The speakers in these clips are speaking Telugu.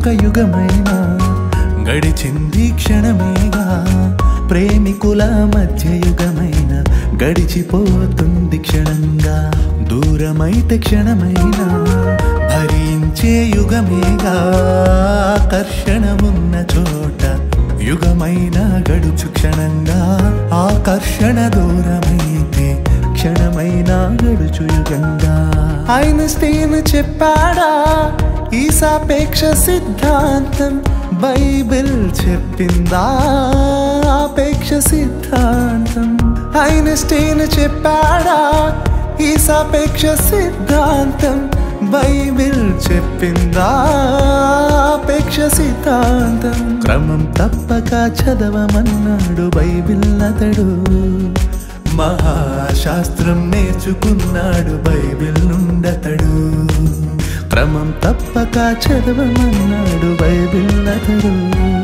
వెయ్యేండ్లొక యుగమైనా గడిచింది క్షణమేగా ప్రేమికుల మధ్య యుగమైన గడిచిపోతుంది క్షణంగా దూరమైతే క్షణమైనా భరించే యుగమేగా ఆకర్షణ ఉన్న చోట యుగమైన గడుచు క్షణంగా ఆకర్షణ దూరమైతే క్షణమైన గడుచు యుగంగా ఐన్స్టీన్ చెప్పాడా ఈ సాపేక్ష సిద్ధాంతం బైబిల్ చెప్పిందా ఆపేక్ష సిద్ధాంతం ఐన్స్టీన్ చెప్పాడా ఈ సాపేక్ష సిద్ధాంతం బైబిల్ చెప్పిందా ఆపేక్ష సిద్ధాంతం క్రమం తప్పక చదవమన్నాడు బైబిల్ అతడు మహాశాస్త్రం నేర్చుకున్నాడు బైబిల్ నుండతడు క్రమం తప్పక చదవమన్నాడు బైబిల్ అతడు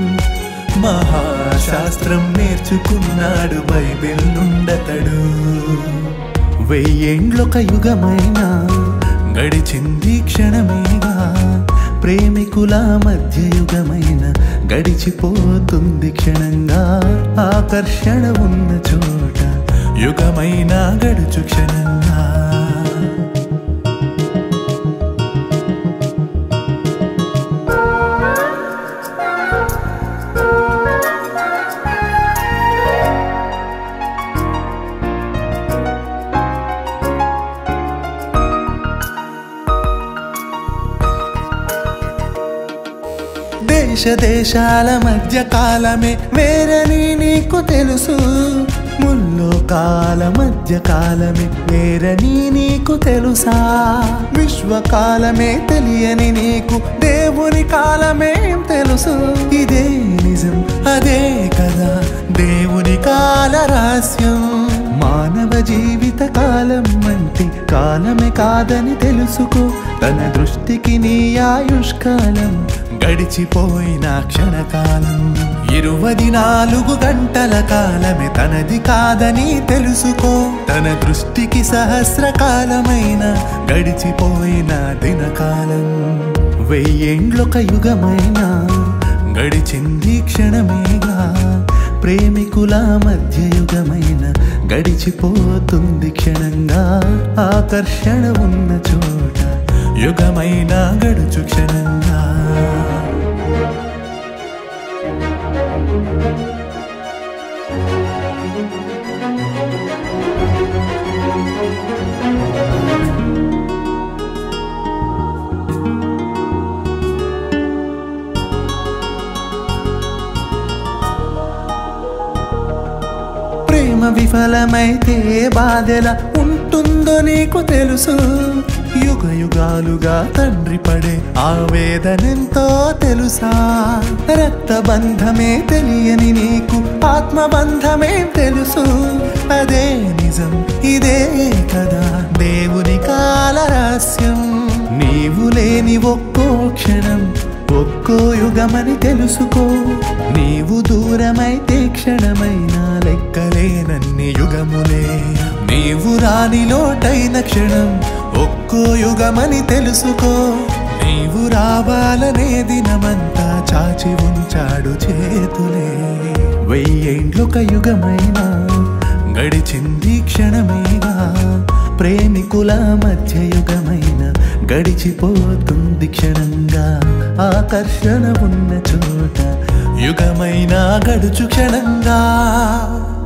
మహాశాస్త్రం నేర్చుకున్నాడు బైబిల్ నుండతడు వెయ్యేండ్లొక యుగమైనా గడిచింది క్షణమేగా ప్రేమికుల మధ్య యుగమైన గడిచిపోతుంది క్షణంగా ఆకర్షణ ఉన్న చోట యుగమైన గడుచు క్షణంగా దేశ దేశాల మధ్య కాలమే వేరని నీకు తెలుసు ముల్లోకాల మధ్య కాలమే వేరని నీకు తెలుసా విశ్వకాలమే తెలియని నీకు దేవుని కాలమే తెలుసు ఇదే నిజం అదే కదా దేవుని కాల రహస్యం మానవ జీవిత కాలం అంటే కాలమే కాదని తెలుసుకో తన దృష్టికి నీ ఆయుష్కాలం గడిచిపోయిన క్షణకాలం ఇరువది నాలుగు గంటల కాలమే తనది కాదని తెలుసుకో తన దృష్టికి సహస్ర కాలమైన గడిచిపోయిన దినకాలం వెయ్యేండ్లొక యుగమైనా గడిచింది క్షణమేగా ప్రేమికుల మధ్య యుగమైన గడిచిపోతుంది క్షణంగా ఆకర్షణ ఉన్న చోట యుగమైన గడుచు క్షణంగా ప్రేమ విఫలమైతే బాధెలా ఉంటుందో నీకు తెలుసు యుగ యుగాలుగా తండ్రి పడే ఆవేదనెంతో తెలుసా రక్త బంధమే తెలియని నీకు ఆత్మబంధమే తెలుసు అదే నిజం ఇదే కదా దేవుని కాల రహస్యం నీవు లేని ఒక్కో క్షణం ఒక్కో యుగమని తెలుసుకో నీవు దూరమైతే క్షణమైన లెక్కలేనన్ని యుగములే నీవు రాని లోటైన క్షణం ఒక్కో యుగమని తెలుసుకో నీవు రావాలనే దినమంతా చాచి ఉంచాడు చేతులే వెయ్యేండ్లొక యుగమైనా గడిచింది క్షణమేగా ప్రేమికుల మధ్య యుగమైన గడిచిపోతుంది క్షణంగా ఆకర్షణ ఉన్న చోట యుగమైన గడుచు క్షణంగా